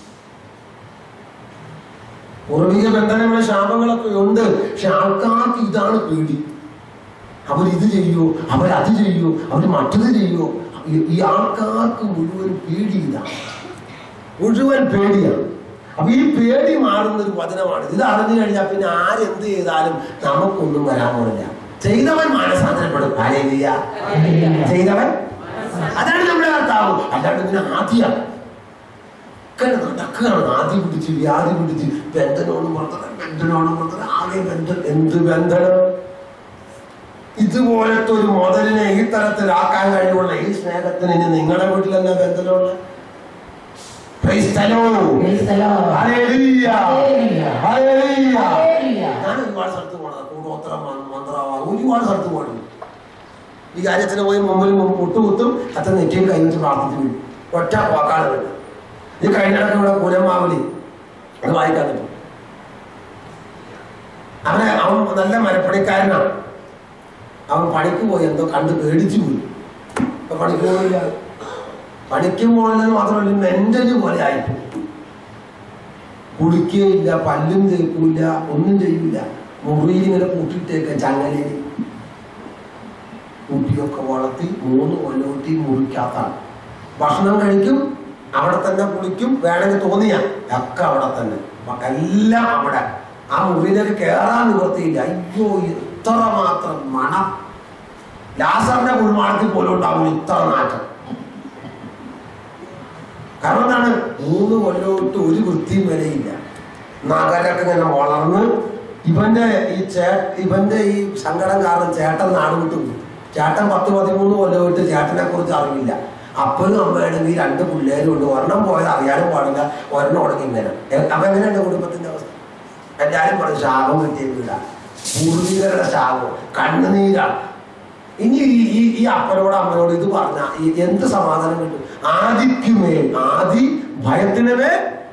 പൂർവിക ബന്ധനങ്ങളെ ശാപങ്ങളൊക്കെ ഉണ്ട് പക്ഷെ ആൾക്കാർക്ക് ഇതാണ് പേടി അവരിത് ചെയ്യോ അവരത് ചെയ്യോ അവർ മറ്റത് ചെയ്യോ ഈ- ഈ ആൾക്കാർക്ക് മുഴുവൻ പേടി ഇതാണ് മുഴുവൻ പേടിയാണ് അപ്പൊ ഈ പേടി മാറുന്ന ഒരു വചനമാണ് ഇത് അറിഞ്ഞു കഴിഞ്ഞാൽ പിന്നെ ആരെന്ത് ചെയ്താലും നമുക്കൊന്നും വരാൻ പോണില്ല ചെയ്തവൻ മാനസാന്തരപ്പെടും ആരെയ്യ ചെയ്തവൻ അതാണ് നമ്മുടെ കർത്താവ് അല്ലാണ്ട് ഇതിന് ആദ്യമാണ് ഒക്കെ നടക്കുകയാണ് ആദ്യം പിടിച്ച് വ്യാധി പിടിച്ച് ബന്ധനോട് പുറത്തത് ബന്ധനോട് പുറത്തത് ആകെ ബന്ധം എന്ത് ബന്ധനം ഇതുപോലത്തെ ഒരു മുതലിനെ ഈ തരത്തിലാക്കാൻ കഴിവുള്ള ഈ സ്നേഹത്തിന് ഇനി നിങ്ങളുടെ വീട്ടിൽ തന്നെ ബന്ധനമുള്ള Praise the Lord. Praise the Lord. Hallelujah. Hallelujah. Hallelujah. Hallelujah. ഞാൻ ഒരുപാട് സ്ഥലത്ത് പോണത് കൂടോത്രം മന്ത്രാവാ ഒരുപാട് സ്ഥലത്ത് പോയി ഈ കാര്യത്തിന് പോയി മുമ്പിൽ മുമ്പ് മുട്ടുകുത്തും അത്ര നെറ്റിയിൽ കൈവച്ച് പ്രാർത്ഥിച്ചു വീഴും ഒറ്റ വാക്കാണ് വേണ്ടത് ഈ കഴിഞ്ഞിടക്ക് ഇവിടെ കുലമാവലി അത് വായിക്കാൻ പറ്റും അവനെ അവൻ നല്ല മരപ്പണിക്കാരനാണ് അവൻ പണിക്ക് പോയി എന്തോ കണ്ട് പേടിച്ചു പോയി ഇപ്പൊ പണിക്ക് പോയില്ല പണിക്ക് പോകുന്നത് മാത്രമല്ല മെന്റലി പോലെ ആയിപ്പോയി കുളിക്കുകയില്ല പല്ലും തേക്കൂല ഒന്നും ചെയ്യൂല മുറിയിൽ ഇങ്ങനെ കൂട്ടിയിട്ടേക്ക ചങ്ങലയിൽ കുട്ടിയൊക്കെ വളർത്തി മൂന്ന് കൊല്ലോട്ടി മുറിക്കാത്താണ് ഭക്ഷണം കഴിക്കും അവിടെ തന്നെ കുളിക്കും വേണമെങ്കിൽ തോന്നിയ ഒക്കെ അവിടെ തന്നെ മ- എല്ലാം അവിടെ ആ മുറിയിലേക്ക് കയറാൻ നിവർത്തിയില്ല അയ്യോ ഇത്ര മാത്രം മണം ലാസറിന്റെ കുഴിമാടത്തിൽ പോലും ഉണ്ടാവും ഇത്ര നാറ്റം കാരണം എന്താണ് മൂന്ന് കൊല്ലോട്ട് ഒരു വൃത്തിയും വിലയില്ല നഗരൊക്കെ ഇങ്ങനെ വളർന്ന് ഇവന്റെ ഈ ചേ ഇവന്റെ ഈ സങ്കടം കാരണം ചേട്ടൻ നാട് വിട്ടു പോയി. ചേട്ടൻ പത്ത് പതിമൂന്ന് കൊല്ലമായിട്ട് ചേട്ടനെ കുറിച്ച് അറിയില്ല അപ്പനും അമ്മയാണെങ്കിൽ രണ്ട് പിള്ളേരും ഉണ്ട് ഒരെണ്ണം പോയത് അറിയാനും പാടില്ല ഒരെണ്ണം ഉടങ്ങി ഇങ്ങനെ എ- അപ്പൊ എങ്ങനെയുണ്ട് കുടുംബത്തിന്റെ അവസ്ഥ എല്ലാരും പറഞ്ഞു ശാപം കിട്ടിയ വീടാ പൂർവികരുടെ ശാപം കണ്ണുനീരാണ് ഇനി ഈ ഈ ഈ അപ്പനോട് അമ്മനോട് ഇത് പറഞ്ഞ ഈ എന്ത് സമാധാനം കിട്ടും ആദിക്കുമേൽ ആദി ഭയത്തിനുമേ